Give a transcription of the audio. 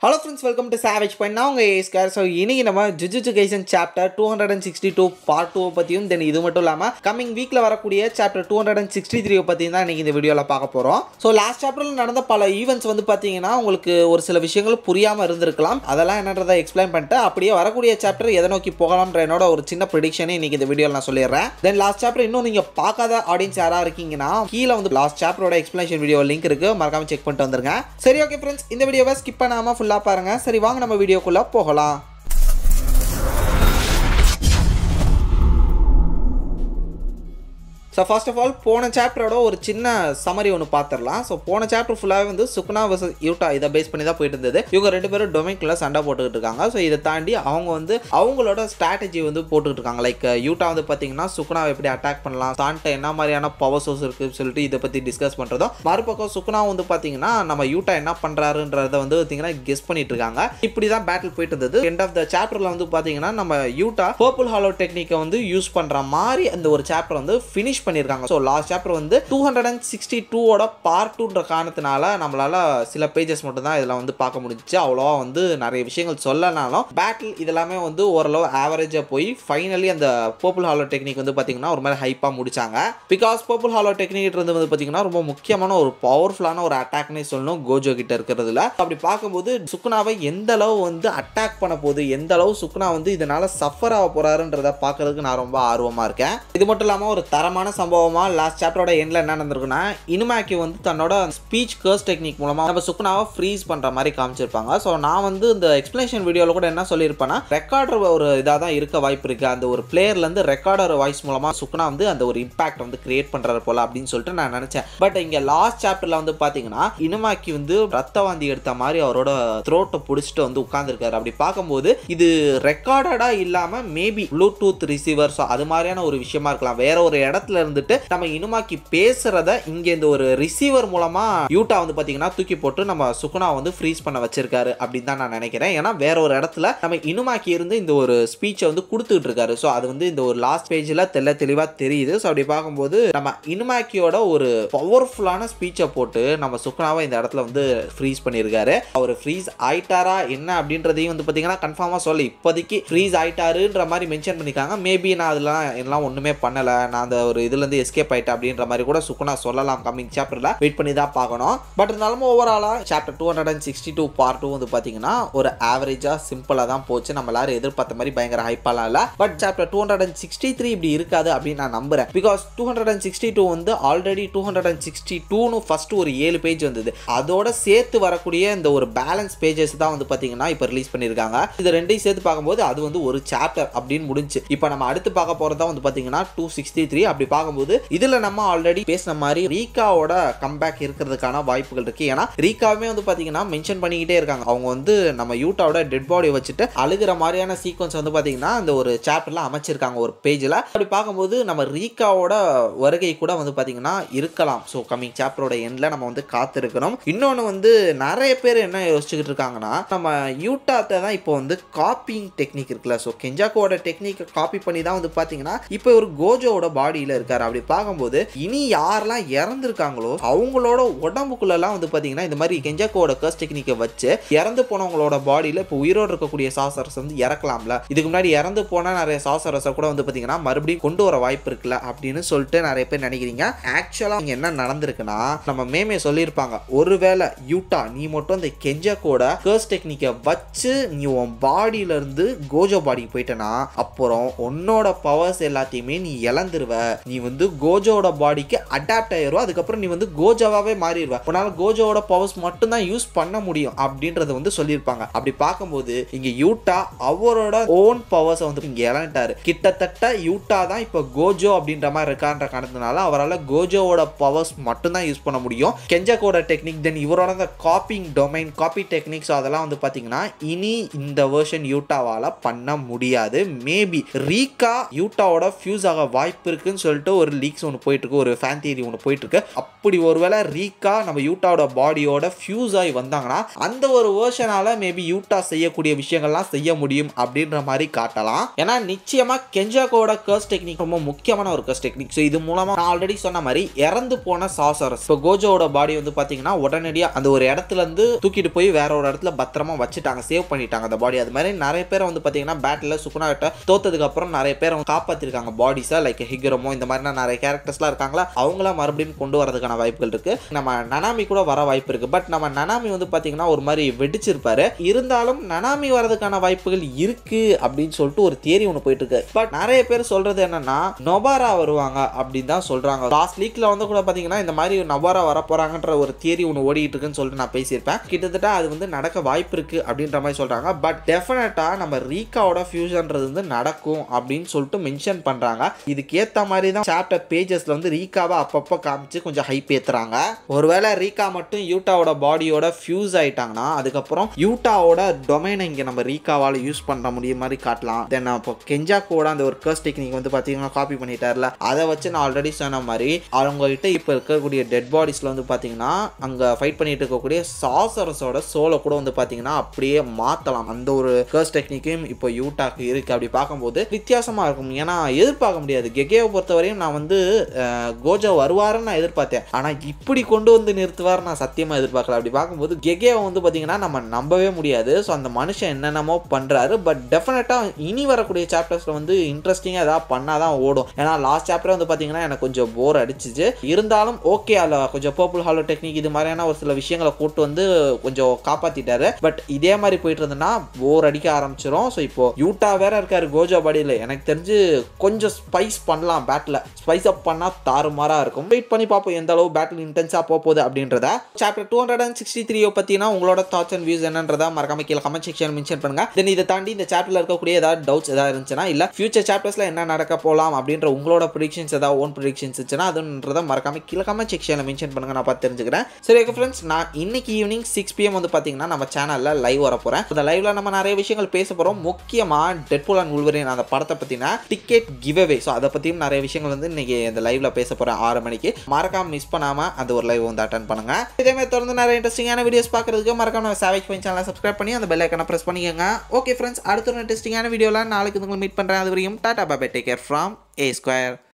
hello friends welcome to savage point நான் உங்கள் ஏஸ்கார் ஸோ இன்னைக்கு நம்ம ஜுஜுஜு kaisen chapter two hundred and sixty two part two பற்றியும் தென் இது மட்டும் இல்லாமல் கமிங் வீக்கில் வரக்கூடிய chapter two hundred and sixty three பற்றியும் தான் இன்றைக்கி இந்த வீடியோவில் பார்க்க போகிறோம் ஸோ லாஸ்ட் சாப்டரில் நடந்த பல ஈவெண்ட்ஸ் வந்து பார்த்தீங்கன்னா உங்களுக்கு ஒரு சில விஷயங்கள் புரியாமல் இருந்திருக்கலாம் அதெல்லாம் என்னன்றதை எக்ஸ்பிளைன் பண்ணிட்டு அப்படியே வரக்கூடிய சாப்டர் எதை நோக்கி போகலாம்ன்ற என்னோட ஒரு சின்ன ப்ரிடிக்ஷனே இன்றைக்கி இந்த வீடியோவில் நான் சொல்லிடுறேன் தென் லாஸ்ட் சாப்டர் இன்னும் நீங்கள் பார்க்காத ஆடியன்ஸ் யாராக இருக்கீங்கன்னா கீழே வந்து லாஸ்ட் சாப்டரோட எக்ஸ்பிளேஷன் வீடியோ லிங்க் இருக்குது மறக்காம செக் பண்ணிட்டு வந்துருங்க சரி ஓகே ஃப்ரெண்ட்ஸ் இந்த வீடியோவை ஸ்கிப் பண்ணாமல் ஃபுல்லாக பாருங்க சரி வாங்க நம்ம வீடியோக்குள்ளே போகலாம் ஸோ ஃபர்ஸ்ட் ஆஃப் ஆல் போன சாப்டரோட ஒரு சின்ன சமரி ஒன்று பார்த்துடலாம் ஸோ போன சாப்டர் ஃபுல்லாகவே வந்து சுக்னா வர்சஸ் யூட்டா இதை பேஸ் பண்ணி தான் போயிட்டு இருந்தது இவங்க ரெண்டு பேரும் டொமைக்கில் சண்டை போட்டுக்கிட்டு இருக்காங்க ஸோ இதை தாண்டி அவங்க வந்து அவங்களோட ஸ்ட்ராட்டஜி வந்து போட்டுக்கிட்டு இருக்காங்க லைக் யூட்டா வந்து பார்த்தீங்கன்னா சுக்னாவை எப்படி அட்டாக் பண்ணலாம் சாண்ட்டை என்ன மாதிரியான பவர் சோர்ஸ் இருக்குன்னு சொல்லிட்டு இதை பற்றி டிஸ்கஸ் பண்ணுறதும் மறுபக்கம் சுக்னா வந்து பார்த்தீங்கன்னா நம்ம யூட்டா என்ன பண்ணுறாருன்றத வந்து பார்த்தீங்கன்னா கெஸ் பண்ணிட்டு இருக்காங்க இப்படி தான் பேட்டில் போயிட்டு இருந்தது எண்ட் ஆஃப் த சாப்டரில் வந்து பார்த்தீங்கன்னா நம்ம யூட்டா பர்பிள் ஹாலோ டெக்னிக்கை வந்து யூஸ் பண்ணுற மாதிரி அந்த ஒரு சாப்டர் வந்து ஃபினிஷ் பண்ணியிருக்காங்க ஸோ லாஸ்ட் சாப்டர் வந்து டூ ஹண்ட்ரட் அண்ட் சிக்ஸ்டி டூவோட பார்ட் டூன்ற காரணத்தினால நம்மளால சில பேஜஸ் மட்டும் தான் இதில் வந்து பார்க்க முடிஞ்சிச்சு அவ்வளோவா வந்து நிறைய விஷயங்கள் சொல்லனாலும் பேட்டில் இதெல்லாமே வந்து ஓரளவு ஆவரேஜாக போய் ஃபைனலி அந்த பர்பிள் ஹாலோ டெக்னிக் வந்து பார்த்தீங்கன்னா ஒரு மாதிரி ஹைப்பாக முடிச்சாங்க பிகாஸ் பர்பிள் ஹாலோ டெக்னிக் இருந்து வந்து பார்த்தீங்கன்னா ரொம்ப முக்கியமான ஒரு பவர்ஃபுல்லான ஒரு அட்டாக்னே சொல்லணும் கோஜோ கிட்ட இருக்கிறதுல அப்படி பார்க்கும்போது சுக்குனாவை எந்த அளவு வந்து அட்டாக் பண்ண போகுது எந்த அளவு சுக்குனா வந்து இதனால சஃபர் ஆக போறாருன்றத பார்க்கறதுக்கு நான் ரொம்ப ஆர்வமாக இருக்கேன் இது மட்டும் இல்லாமல் ஒரு தரமான சம்பவமாக லாஸ்ட் சாப்டரோட எண்ணில் என்ன நடந்திருக்குன்னா இனுமாக்கி வந்து தன்னோட ஸ்பீச் கர்ஸ் டெக்னிக் மூலமாக நம்ம சுக்குனாவை ஃப்ரீஸ் பண்ணுற மாதிரி காமிச்சிருப்பாங்க ஸோ நான் வந்து இந்த எக்ஸ்பிளேஷன் வீடியோவில் கூட என்ன சொல்லியிருப்பேன்னா ரெக்கார்டர் ஒரு இதாக தான் இருக்க வாய்ப்பு இருக்குது அந்த ஒரு பிளேயர்லேருந்து ரெக்கார்டர் வாய்ஸ் மூலமாக சுக்குனா வந்து அந்த ஒரு இம்பாக்ட் வந்து கிரியேட் பண்ணுறாரு போல அப்படின்னு சொல்லிட்டு நான் நினச்சேன் பட் இங்கே லாஸ்ட் சாப்டரில் வந்து பார்த்தீங்கன்னா இனுமாக்கி வந்து ரத்த வாந்தி எடுத்த மாதிரி அவரோட த்ரோட்டை பிடிச்சிட்டு வந்து உட்காந்துருக்காரு அப்படி பார்க்கும்போது இது ரெக்கார்டடாக இல்லாமல் மேபி ப்ளூடூத் ரிசீவர் ஸோ அது மாதிரியான ஒரு விஷயமா இருக்கலாம் வேற ஒரு இடத்துல இருந்துட்டு நம்ம இனுமாக்கி பேசுறத இங்கே இந்த ஒரு ரிசீவர் மூலமா யூட்டா வந்து பார்த்தீங்கன்னா தூக்கி போட்டு நம்ம சுகுணா வந்து ஃப்ரீஸ் பண்ண வச்சிருக்காரு அப்படின்னு தான் நான் நினைக்கிறேன் ஏன்னா வேற ஒரு இடத்துல நம்ம இனுமாக்கி இருந்து இந்த ஒரு ஸ்பீச்சை வந்து கொடுத்துட்டு இருக்காரு ஸோ அது வந்து இந்த ஒரு லாஸ்ட் பேஜில் தெல்ல தெளிவாக தெரியுது ஸோ அப்படி பார்க்கும்போது நம்ம இனுமாக்கியோட ஒரு பவர்ஃபுல்லான ஸ்பீச்சை போட்டு நம்ம சுகுணாவை இந்த இடத்துல வந்து ஃப்ரீஸ் பண்ணியிருக்காரு அவர் ஃப்ரீஸ் ஆயிட்டாரா என்ன அப்படின்றதையும் வந்து பார்த்தீங்கன்னா கன்ஃபார்மாக சொல்ல இப்போதைக்கு ஃப்ரீஸ் ஆயிட்டாருன்ற மாதிரி மென்ஷன் பண்ணியிருக்காங்க மேபி நான் அதெல்லாம் எல்லாம் ஒன்றுமே பண்ணலை நான் அந்த ஒரு இதுலேருந்து எஸ்கேப் ஆயிட்டேன் அப்படின்ற மாதிரி கூட சுக்குனா சொல்லலாம் கம்மிங் சாப்டரில் வெயிட் பண்ணி தான் பார்க்கணும் பட் இருந்தாலும் ஓவராலாக chapter two hundred and sixty two part two வந்து பார்த்தீங்கன்னா ஒரு ஆவரேஜாக சிம்பிளாக தான் போச்சு நம்ம எல்லாரும் எதிர்பார்த்த மாதிரி பயங்கர ஹைப்பாலாம் இல்லை but chapter two hundred and sixty three இப்படி இருக்காது அப்படின்னு நான் நம்புறேன் because two hundred and sixty two வந்து already two hundred and sixty டூன்னு ஃபர்ஸ்ட் ஒரு ஏழு பேஜ் வந்தது அதோட சேர்த்து வரக்கூடிய இந்த ஒரு பேலன்ஸ் பேஜஸ் தான் வந்து பார்த்தீங்கன்னா இப்போ ரிலீஸ் பண்ணியிருக்காங்க இது ரெண்டையும் சேர்த்து பார்க்கும்போது அது வந்து ஒரு சாப்டர் அப்படின்னு முடிஞ்சு இப்போ நம்ம அடுத்து பார்க்க போகிறதா வந்து பார்த்தீங்கன்னா டூ சிக்ஸ்டி த்ரீ அப்படி பார்க்கும்போது இதில் நம்ம ஆல்ரெடி பேசின மாதிரி ரீகாவோட கம்பேக் இருக்கிறதுக்கான வாய்ப்புகள் இருக்கு ஏன்னா ரீகாவுமே வந்து பார்த்தீங்கன்னா மென்ஷன் பண்ணிக்கிட்டே இருக்காங்க அவங்க வந்து நம்ம யூட்டாவோட டெட் பாடி வச்சுட்டு அழுகிற மாதிரியான சீக்வன்ஸ் வந்து பார்த்தீங்கன்னா இந்த ஒரு சாப்டர்ல அமைச்சிருக்காங்க ஒரு பேஜில் அப்படி பார்க்கும்போது நம்ம ரீகாவோட வருகை கூட வந்து பார்த்தீங்கன்னா இருக்கலாம் ஸோ கம்மிங் சாப்டரோட எண்ட்ல நம்ம வந்து காத்திருக்கணும் இன்னொன்று வந்து நிறைய பேர் என்ன யோசிச்சுக்கிட்டு இருக்காங்கன்னா நம்ம யூட்டாத்தை தான் இப்போ வந்து காப்பிங் டெக்னிக் இருக்குல்ல ஸோ கெஞ்சாக்கோட டெக்னிக்கை காப்பி பண்ணி தான் வந்து பார்த்தீங்கன்னா இப்போ ஒரு கோஜோவோட பாடியில் இருக்காரு அப்படி பார்க்கும்போது இனி யாரெல்லாம் இறந்துருக்காங்களோ அவங்களோட உடம்புக்குள்ளெல்லாம் வந்து பார்த்தீங்கன்னா இந்த மாதிரி கெஞ்சாக்கோட கர்ஸ் டெக்னிக்கை வச்சு இறந்து போனவங்களோட பாடியில் இப்போ உயிரோடு இருக்கக்கூடிய சாசரஸ் வந்து இறக்கலாம்ல இதுக்கு முன்னாடி இறந்து போன நிறைய சாசரஸை கூட வந்து பார்த்தீங்கன்னா மறுபடியும் கொண்டு வர வாய்ப்பு இருக்குல்ல அப்படின்னு சொல்லிட்டு நிறைய பேர் நினைக்கிறீங்க ஆக்சுவலாக இங்கே என்ன நடந்திருக்குன்னா நம்ம மேமே சொல்லியிருப்பாங்க ஒருவேளை யூட்டா நீ மட்டும் அந்த கெஞ்சக்கோட கர்ஸ் டெக்னிக்கை வச்சு நீ உன் பாடியில இருந்து கோஜோ பாடிக்கு போயிட்டனா அப்புறம் உன்னோட பவர்ஸ் எல்லாத்தையுமே நீ இழந்துருவ நீ வந்து கோஜோட பாடிக்கு அடாப்ட் ஆயிருவ அதுக்கப்புறம் நீ வந்து கோஜோவாவே மாறிடுவ உன்னால கோஜோவோட பவர்ஸ் மட்டும் தான் யூஸ் பண்ண முடியும் அப்படின்றத வந்து சொல்லியிருப்பாங்க அப்படி பார்க்கும்போது இங்க யூட்டா அவரோட ஓன் பவர்ஸை வந்து இங்க இழந்துட்டாரு கிட்டத்தட்ட யூட்டா தான் இப்போ கோஜோ அப்படின்ற மாதிரி இருக்கான்ற காரணத்தினால அவரால் கோஜோவோட பவர்ஸ் மட்டும் தான் யூஸ் பண்ண முடியும் கெஞ்சக்கோட டெக்னிக் தென் இவரோட அந்த காப்பிங் டொமைன் காப்பி டெக்னிக்ஸ் அதெல்லாம் வந்து பார்த்தீங்கன்னா இனி இந்த வேர்ஷன் யூட்டாவால் பண்ண முடியாது மேபி ரீகா யூட்டாவோட ஃபியூஸ் ஆக வாய்ப்பு இருக்குன்னு சொல்லிட்டு சொல்லிட்டு ஒரு லீக்ஸ் ஒன்று போயிட்டு இருக்கு ஒரு ஃபேன் தியரி ஒன்று போயிட்டு இருக்கு அப்படி ஒருவேளை ரீக்கா நம்ம யூட்டாவோட பாடியோட ஃபியூஸ் ஆகி வந்தாங்கன்னா அந்த ஒரு வேர்ஷனால மேபி யூட்டா செய்யக்கூடிய விஷயங்கள்லாம் செய்ய முடியும் அப்படின்ற மாதிரி காட்டலாம் ஏன்னா நிச்சயமா கெஞ்சாக்கோட கர்ஸ் டெக்னிக் ரொம்ப முக்கியமான ஒரு கர்ஸ் டெக்னிக் ஸோ இது மூலமா நான் ஆல்ரெடி சொன்ன மாதிரி இறந்து போன சாசரஸ் இப்போ கோஜோவோட பாடி வந்து பாத்தீங்கன்னா உடனடியாக அந்த ஒரு இடத்துல இருந்து தூக்கிட்டு போய் வேற ஒரு இடத்துல பத்திரமா வச்சுட்டாங்க சேவ் பண்ணிட்டாங்க அந்த பாடி அது மாதிரி நிறைய பேர் வந்து பாத்தீங்கன்னா பேட்டில் சுக்குனா கிட்ட தோத்ததுக்கு அப்புறம் நிறைய பேர் அவங்க காப்பாத்திருக்காங்க பாடிஸா லைக் ஹிகரமோ இந்த மாதிரி நிறைய கேரக்டர்ஸ்லாம் இருக்காங்களா அவங்கள மறுபடியும் கொண்டு வரதுக்கான வாய்ப்புகள் இருக்கு நம்ம நனாமி கூட வர வாய்ப்பு இருக்கு பட் நம்ம நனாமி வந்து பாத்தீங்கன்னா ஒரு மாதிரி வெடிச்சிருப்பாரு இருந்தாலும் நனாமி வரதுக்கான வாய்ப்புகள் இருக்கு அப்படின்னு சொல்லிட்டு ஒரு தியரி ஒன்று போயிட்டு இருக்கு பட் நிறைய பேர் சொல்றது என்னன்னா நொபாரா வருவாங்க அப்படின்னு தான் சொல்றாங்க லாஸ்ட் லீக்ல வந்து கூட பாத்தீங்கன்னா இந்த மாதிரி நொபாரா வர போறாங்கன்ற ஒரு தியரி ஒன்று ஓடிட்டு இருக்குன்னு சொல்லிட்டு நான் பேசியிருப்பேன் கிட்டத்தட்ட அது வந்து நடக்க வாய்ப்பு இருக்கு அப்படின்ற மாதிரி சொல்றாங்க பட் டெஃபினட்டா நம்ம ரீகாவோட ஃபியூஷன்றது வந்து நடக்கும் அப்படின்னு சொல்லிட்டு மென்ஷன் பண்றாங்க இதுக்கு ஏத்த மாதிரி தான் சாப்டர் பேஜஸ்ல வந்து ரீகாவை அப்பப்போ காமிச்சு கொஞ்சம் ஹைப் ஏத்துறாங்க ஒருவேளை ரீகா மட்டும் யூட்டாவோட பாடியோட ஃபியூஸ் ஆயிட்டாங்கன்னா அதுக்கப்புறம் யூட்டாவோட டொமைனை இங்கே நம்ம ரீகாவால் யூஸ் பண்ண முடியும் மாதிரி காட்டலாம் தென் இப்போ கெஞ்சாக்கோட அந்த ஒரு கர்ஸ் டெக்னிக் வந்து பார்த்தீங்கன்னா காப்பி பண்ணிட்டார்ல அதை வச்சு நான் ஆல்ரெடி சொன்ன மாதிரி அவங்க கிட்ட இப்போ இருக்கக்கூடிய டெட் பாடிஸில் வந்து பார்த்தீங்கன்னா அங்கே ஃபைட் பண்ணிட்டு இருக்கக்கூடிய சாசரஸோட சோலை கூட வந்து பார்த்தீங்கன்னா அப்படியே மாற்றலாம் அந்த ஒரு கர்ஸ் டெக்னிக்கும் இப்போ யூட்டாக்கு இருக்கு அப்படி பார்க்கும்போது வித்தியாசமாக இருக்கும் ஏன்னா எதிர்பார்க்க முடியாது கெகேவை பொறுத்தவரையும் நான் வந்து அஹ், கோஜோ வருவாருன்னு நான் எதிர்பார்த்தேன் ஆனால் இப்படி கொண்டு வந்து நிறுத்துவார் நான் சத்தியமாக எதிர்பார்க்கல அப்படி பார்க்கும்போது கெகேவை வந்து பார்த்தீங்கன்னா நம்ம நம்பவே முடியாது ஸோ அந்த மனுஷன் என்னென்னமோ பண்ணுறாரு பட் டெஃபினட்டாக இனி வரக்கூடிய சாப்டர்ஸில் வந்து இன்ட்ரெஸ்டிங்காக ஏதாவது பண்ணால் தான் ஓடும் ஏன்னா லாஸ்ட் சாப்டர் வந்து பார்த்தீங்கன்னா எனக்கு கொஞ்சம் போர் அடிச்சிச்சு இருந்தாலும் ஓகே அதில் கொஞ்சம் பர்பிள் ஹாலோ டெக்னிக் இது மாதிரியான ஒரு சில விஷயங்களை கூட்டு வந்து கொஞ்சம் காப்பாற்றிட்டாரு பட் இதே மாதிரி போயிட்டு இருந்ததுன்னா போர் அடிக்க ஆரம்பிச்சிரும் ஸோ இப்போ யூட்டா வேற இருக்காரு கோஜோ பாடியில் எனக்கு தெரிஞ்சு கொஞ்சம் ஸ்பைஸ் பண்ணலாம் பேட்டில் ஸ்பைஸ் அப் பண்ணால் தாறுமாறாக இருக்கும் வெயிட் பண்ணி பார்ப்போம் எந்த அளவு பேட்டில் இன்டென்ஸாக போக போகுது அப்படின்றத chapter two hundred and sixty three பற்றினா உங்களோட தாட்ஸ் அண்ட் வியூஸ் என்னன்றதா மறக்காம கீழே கமெண்ட் செக்ஷன் மென்ஷன் பண்ணுங்க தென் இதை தாண்டி இந்த சாப்டர்ல இருக்கக்கூடிய ஏதாவது டவுட்ஸ் ஏதாவது இருந்துச்சுன்னா இல்ல ஃபியூச்சர் சாப்டர்ஸ்ல என்ன நடக்க போகலாம் அப்படின்ற உங்களோட ப்ரிடிக்ஷன்ஸ் ஏதாவது ஓன் ப்ரிடிக்ஷன்ஸ் இருந்துச்சுன்னா அதுன்றத மறக்காம கீழே கமெண்ட் செக்ஷனில் மென்ஷன் பண்ணுங்க நான் பார்த்து தெரிஞ்சுக்கிறேன் சரி ஓகே ஃப்ரெண்ட்ஸ் நான் இன்னைக்கு ஈவினிங் சிக்ஸ் பிஎம் வந்து பார்த்தீங்கன்னா நம்ம சேனலில் லைவ் வர போகிறேன் இந்த லைவ்ல நம்ம நிறைய விஷயங்கள் பேச போகிறோம் முக்கியமாக டெட்பூல் அண்ட் உள்வரின் அந்த படத்தை பற்றின டிக்கெட் கிவ் அவே ஸோ அதை பற்றியும் நிறைய விஷயங்கள் வந்து இன்னைக்கு இந்த லைவ்ல பேச போகிறேன் ஆறு மணிக்கு மறக்காம மிஸ் பண்ணாமல் அந்த ஒரு லைவ் வந்து அட்டன் பண்ணுங்க இதே மாதிரி தொடர்ந்து நிறைய இன்ட்ரெஸ்டிங்கான வீடியோஸ் பார்க்கறதுக்கு மறக்காம நம்ம சேவேஜ் பாயிண்ட் சேனலை சப்ஸ்கிரைப் பண்ணி அந்த பெல் ஐக்கனை ப்ரெஸ் பண்ணிக்கோங்க ஓகே ஃப்ரெண்ட்ஸ் அடுத்த ஒரு இன்ட்ரெஸ்டிங்கான வீடியோவில் நாளைக்கு உங்களுக்கு மீட் பண்ணுறேன் அது வரையும் tata bye bye take care from A square